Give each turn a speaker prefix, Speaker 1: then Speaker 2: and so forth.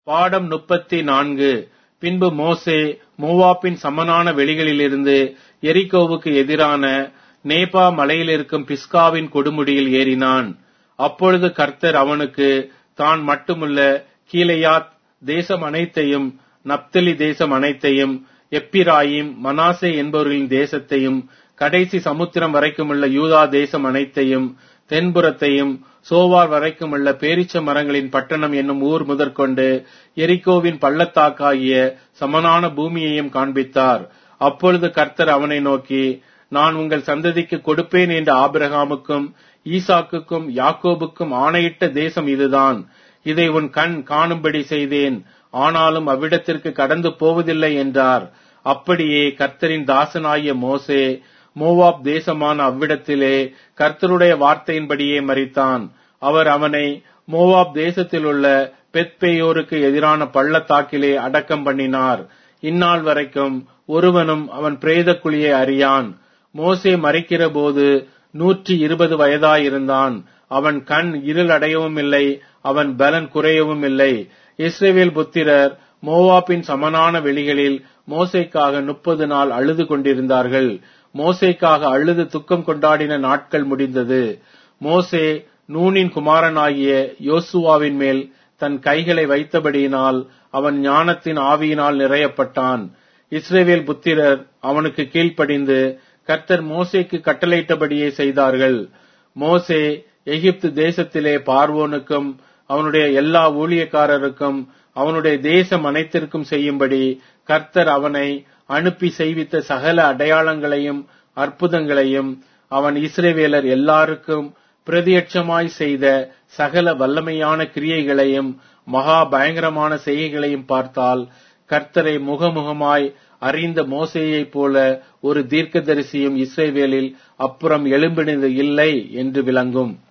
Speaker 1: பாடம் முப்பத்தி நான்கு பின்பு மோசே மோவாப்பின் சமனான வெளிகளிலிருந்து எரிகோவுக்கு எதிரான நேபா மலையில் இருக்கும் பிஸ்காவின் கொடுமுடியில் ஏறினான் அப்பொழுது கர்த்தர் அவனுக்கு தான் மட்டுமல்ல கீலேயாத் தேசம் அனைத்தையும் நப்தலி தேசம் அனைத்தையும் எப்பிராயிம் மனாசே என்பவர்களின் தேசத்தையும் கடைசி சமுத்திரம் வரைக்குமுள்ள யூதா தேசம் அனைத்தையும் தென்புறத்தையும் சோவார் வரைக்குமுள்ள பேரிச்ச மரங்களின் பட்டணம் என்னும் ஊர் முதற்கொண்டு எரிகோவின் பள்ளத்தாக்காகிய சமனான பூமியையும் காண்பித்தார் அப்பொழுது கர்த்தர் அவனை நோக்கி நான் உங்கள் சந்ததிக்கு கொடுப்பேன் என்ற ஆபிரகாமுக்கும் ஈசாக்குக்கும் யாக்கோபுக்கும் ஆணையிட்ட தேசம் இதுதான் இதை உன் கண் காணும்படி செய்தேன் ஆனாலும் அவ்விடத்திற்கு கடந்து போவதில்லை என்றார் அப்படியே கர்த்தரின் தாசனாகிய மோசே மோவாப் தேசமான அவ்விடத்திலே கர்த்தருடைய வார்த்தையின்படியே மறித்தான் அவர் அவனை மோவாப் தேசத்திலுள்ள பெத்பேயோருக்கு எதிரான பள்ளத்தாக்கிலே அடக்கம் பண்ணினார் இந்நாள் வரைக்கும் ஒருவனும் அவன் பிரேத குழியை அறியான் மோசே மறிக்கிற போது நூற்றி இருபது வயதாயிருந்தான் அவன் கண் இருள் அடையவும் இல்லை அவன் பலன் குறையவும் இல்லை இஸ்ரேவேல் புத்திரர் மோவாப்பின் சமனான வெளிகளில் மோசைக்காக முப்பது நாள் அழுது கொண்டிருந்தார்கள் மோசைக்காக அழுது துக்கம் கொண்டாடின நாட்கள் முடிந்தது மோசே நூனின் குமாரனாகிய யோசுவாவின் மேல் தன் கைகளை வைத்தபடியினால் அவன் ஞானத்தின் ஆவியினால் நிறையப்பட்டான் இஸ்ரேவேல் புத்திரர் அவனுக்கு கீழ்ப்படிந்து கர்த்தர் மோசேக்கு கட்டளையிட்டபடியே செய்தார்கள் மோசே எகிப்து தேசத்திலே பார்வோனுக்கும் அவனுடைய எல்லா ஊழியக்காரருக்கும் அவனுடைய தேசம் அனைத்திற்கும் செய்யும்படி கர்த்தர் அவனை அனுப்பி செய்வித்த சகல அடையாளங்களையும் அற்புதங்களையும் அவன் இஸ்ரேவேலர் எல்லாருக்கும் பிரதியட்சமாய் செய்த சகல வல்லமையான கிரியைகளையும் மகா பயங்கரமான செய்கைகளையும் பார்த்தால் கர்த்தரை முகமுகமாய் அறிந்த மோசேயைப் போல ஒரு தீர்க்கதரிசியும் இஸ்ரேவேலில் அப்புறம் எழும்பினது இல்லை என்று விளங்கும்